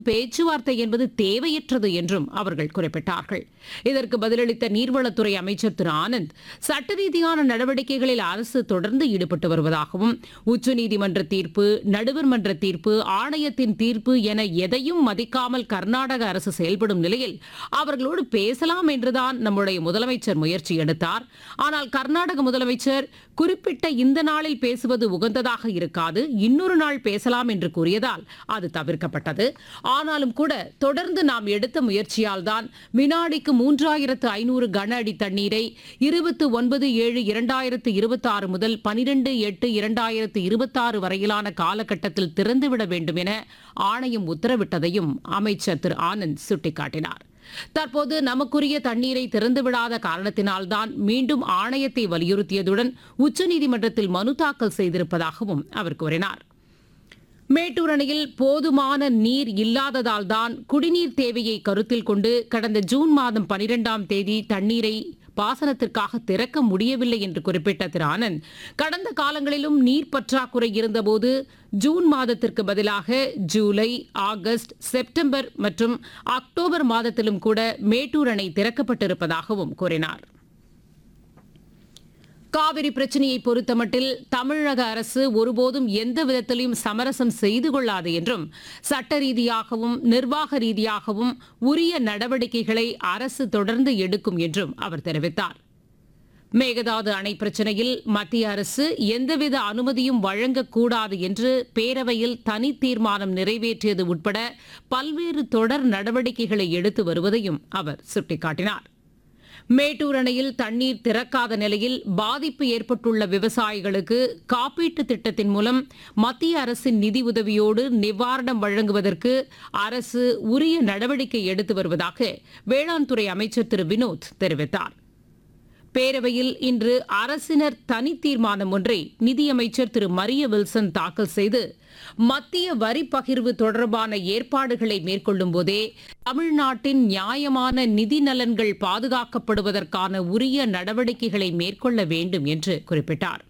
பேச்சுவார்த்தை என்பது தேவையற்றது என்றும் அவர்கள் குறிப்பிட்டார்கள் இதற்கு பதிலளித்த நீர்வளத்துறை அமைச்சர் திரு ஆனந்த் சட்ட ரீதியான நடவடிக்கைகளில் அரசு தொடர்ந்து ஈடுபட்டு வருவதாகவும் உச்சநீதிமன்ற தீர்ப்பு நடுவர் மன்ற தீர்ப்பு ஆணையத்தின் தீர்ப்பு என எதையும் மதிக்காமல் கர்நாடக அரசு செயல்படும் நிலையில் அவர்களோடு பேசலாம் என்றுதான் நம்முடைய முதலமைச்சர் முயற்சி எடுத்தார் ஆனால் கர்நாடக முதலமைச்சர் குறிப்பிட்ட இந்த நாளில் பேசுவது உகந்ததாக இருக்காது இன்னொரு நாள் பேசலாம் என்று கூறியதால் அது தவிர்க்கப்பட்டது ஆனாலும் கூட தொடர்ந்து நாம் எடுத்த முயற்சியால் தான் வினாடிக்கு மூன்றாயிரத்து ஐநூறு கன அடி தண்ணீரை இருபத்து ஒன்பது ஏழு இரண்டாயிரத்து இருபத்தாறு முதல் பனிரெண்டு எட்டு இரண்டாயிரத்து இருபத்தாறு வரையிலான காலகட்டத்தில் திறந்துவிட வேண்டும் என ஆணையம் உத்தரவிட்டதையும் அமைச்சர் திரு ஆனந்த் சுட்டிக்காட்டினார் தற்போது நமக்குரிய தண்ணீரை திறந்துவிடாத காரணத்தினால்தான் மீண்டும் ஆணையத்தை வலியுறுத்தியதுடன் உச்சநீதிமன்றத்தில் மனு தாக்கல் செய்திருப்பதாகவும் அவர் கூறினார் மேட்டூர் அணையில் போதுமான நீர் இல்லாததால் தான் குடிநீர் தேவையை கருத்தில் கொண்டு கடந்த ஜூன் மாதம் பனிரெண்டாம் தேதி தண்ணீரை பாசனத்திற்காக திறக்க முடியவில்லை என்று குறிப்பிட்ட திரு ஆனந்த் கடந்த காலங்களிலும் நீர் பற்றாக்குறை இருந்தபோது ஜூன் மாதத்திற்கு பதிலாக ஜூலை ஆகஸ்ட் செப்டம்பர் மற்றும் அக்டோபர் மாதத்திலும் கூட மேட்டூர் அணை திறக்கப்பட்டிருப்பதாகவும் கூறினார் காவிரி பிரச்சனையை பொறுத்தமட்டில் தமிழக அரசு ஒருபோதும் எந்த விதத்திலும் சமரசம் செய்து கொள்ளாது என்றும் சட்ட ரீதியாகவும் நிர்வாக ரீதியாகவும் உரிய நடவடிக்கைகளை அரசு தொடர்ந்து எடுக்கும் என்றும் அவர் தெரிவித்தார் மேகதாது அணை பிரச்சனையில் மத்திய அரசு எந்தவித அனுமதியும் வழங்கக்கூடாது என்று பேரவையில் தனி தீர்மானம் நிறைவேற்றியது உட்பட பல்வேறு தொடர் நடவடிக்கைகளை எடுத்து வருவதையும் அவர் சுட்டிக்காட்டினார் மேட்டூர் அணையில் தண்ணீர் திறக்காத நிலையில் பாதிப்பு ஏற்பட்டுள்ள விவசாயிகளுக்கு காப்பீட்டு திட்டத்தின் மூலம் மத்திய அரசின் நிதி உதவியோடு நிவாரணம் வழங்குவதற்கு அரசு உரிய நடவடிக்கை எடுத்து வருவதாக வேளாண் துறை அமைச்சர் திரு வினோத் தெரிவித்தார் பேரவையில் இன்று அரசினர் தனி தீர்மானம் ஒன்றை நிதியமைச்சர் திரு மரிய வில்சன் தாக்கல் செய்து மத்திய வரி பகிர்வு தொடர்பான ஏற்பாடுகளை மேற்கொள்ளும் போதே தமிழ்நாட்டின் நியாயமான நிதி நலன்கள் பாதுகாக்கப்படுவதற்கான உரிய நடவடிக்கைகளை மேற்கொள்ள வேண்டும் என்று குறிப்பிட்டார்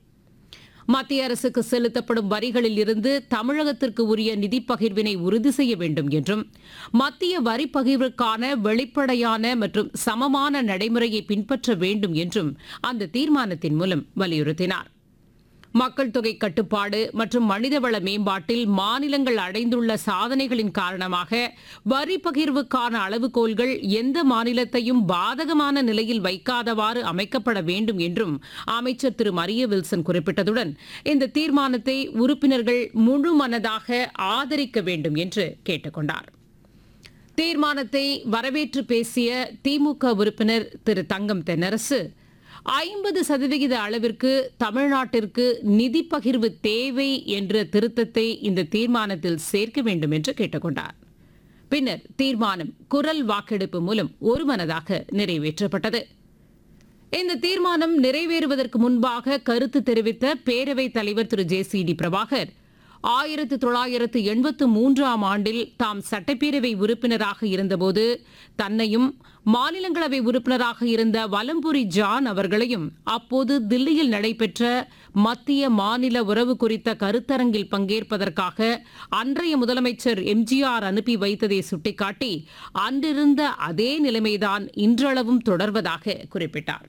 மத்திய அரசுக்கு செலுத்தப்படும் வரிகளில் இருந்து தமிழகத்திற்கு உரிய நிதி பகிர்வினை உறுதி செய்ய வேண்டும் என்றும் மத்திய வரி பகிர்வுக்கான வெளிப்படையான மற்றும் சமமான நடைமுறையை பின்பற்ற வேண்டும் என்றும் அந்த தீர்மானத்தின் மூலம் வலியுறுத்தினார் மக்கள் தொகை கட்டுப்பாடு மற்றும் மனிதவள மேம்பாட்டில் மாநிலங்கள் அடைந்துள்ள சாதனைகளின் காரணமாக வரி பகிர்வுக்கான அளவுகோல்கள் எந்த மாநிலத்தையும் பாதகமான நிலையில் வைக்காதவாறு அமைக்கப்பட வேண்டும் என்றும் அமைச்சர் திரு மரிய வில்சன் குறிப்பிட்டதுடன் இந்த தீர்மானத்தை உறுப்பினர்கள் முழு மனதாக ஆதரிக்க வேண்டும் என்று கேட்டுக்கொண்டார் தீர்மானத்தை வரவேற்று பேசிய திமுக உறுப்பினர் திரு தங்கம் தென்னரசு ஐம்பது சதவிகித அளவிற்கு தமிழ்நாட்டிற்கு நிதி பகிர்வு தேவை என்ற திருத்தத்தை இந்த தீர்மானத்தில் சேர்க்க வேண்டும் என்று கேட்டுக்கொண்டார் பின்னர் தீர்மானம் குரல் வாக்கெடுப்பு மூலம் ஒருமனதாக நிறைவேற்றப்பட்டது இந்த தீர்மானம் நிறைவேறுவதற்கு முன்பாக கருத்து தெரிவித்த பேரவைத் தலைவர் Thiru J C D Prabhakar ஆயிரத்து தொள்ளாயிரத்து எண்பத்து மூன்றாம் ஆண்டில் தாம் சட்டப்பேரவை உறுப்பினராக இருந்தபோது தன்னையும் மாநிலங்களவை உறுப்பினராக இருந்த வலம்புரி ஜான் அவர்களையும் அப்போது தில்லியில் நடைபெற்ற மத்திய மாநில உறவு குறித்த கருத்தரங்கில் பங்கேற்பதற்காக அன்றைய முதலமைச்சர் எம்ஜிஆர் அனுப்பி வைத்ததை சுட்டிக்காட்டி அன்றிருந்த அதே நிலைமைதான் இன்றளவும் தொடர்வதாக குறிப்பிட்டார்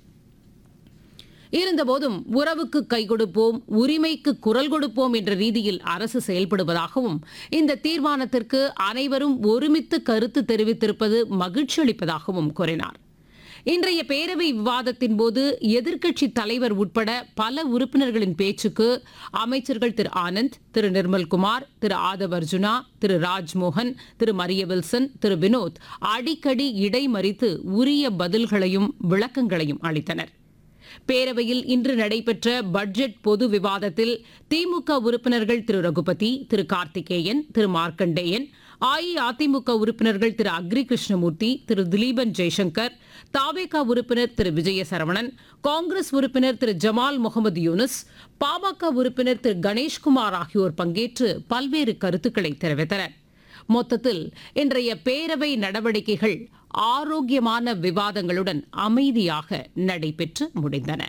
இருந்தபோதும் உறவுக்கு கை கொடுப்போம் உரிமைக்கு குரல் கொடுப்போம் என்ற ரீதியில் அரசு செயல்படுவதாகவும் இந்த தீர்மானத்திற்கு அனைவரும் ஒருமித்து கருத்து தெரிவித்திருப்பது மகிழ்ச்சி அளிப்பதாகவும் கூறினார் இன்றைய பேரவை விவாதத்தின் போது எதிர்க்கட்சி தலைவர் உட்பட பல உறுப்பினர்களின் பேச்சுக்கு அமைச்சர்கள் திரு ஆனந்த் திரு நிர்மல்குமார் திரு ஆதவ் அர்ஜுனா திரு ராஜ்மோகன் திரு மரிய வில்சன் திரு வினோத் அடிக்கடி இடைமறித்து உரிய பதில்களையும் விளக்கங்களையும் அளித்தனர் பேரவையில் இன்று நடைபெற்ற பட்ஜெட் பொது விவாதத்தில் திமுக உறுப்பினர்கள் திரு ரகுபதி திரு கார்த்திகேயன் திரு மார்க்கண்டேயன் அஇஅதிமுக உறுப்பினர்கள் திரு அக்ரி கிருஷ்ணமூர்த்தி திரு திலீபன் ஜெய்சங்கர் தாவேகா உறுப்பினர் திரு விஜய சரவணன் காங்கிரஸ் உறுப்பினர் திரு ஜமால் முகமது யூனுஸ் பாமக உறுப்பினர் திரு கணேஷ்குமார் ஆகியோர் பங்கேற்று பல்வேறு கருத்துக்களை தெரிவித்தனர் மொத்தத்தில் இன்றைய பேரவை நடவடிக்கைகள் ஆரோக்கியமான விவாதங்களுடன் அமைதியாக நடைபெற்று முடிந்தன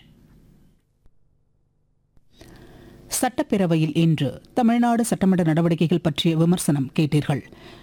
சட்டப்பேரவையில் இன்று தமிழ்நாடு சட்டமன்ற நடவடிக்கைகள் பற்றிய விமர்சனம் கேட்டீர்கள்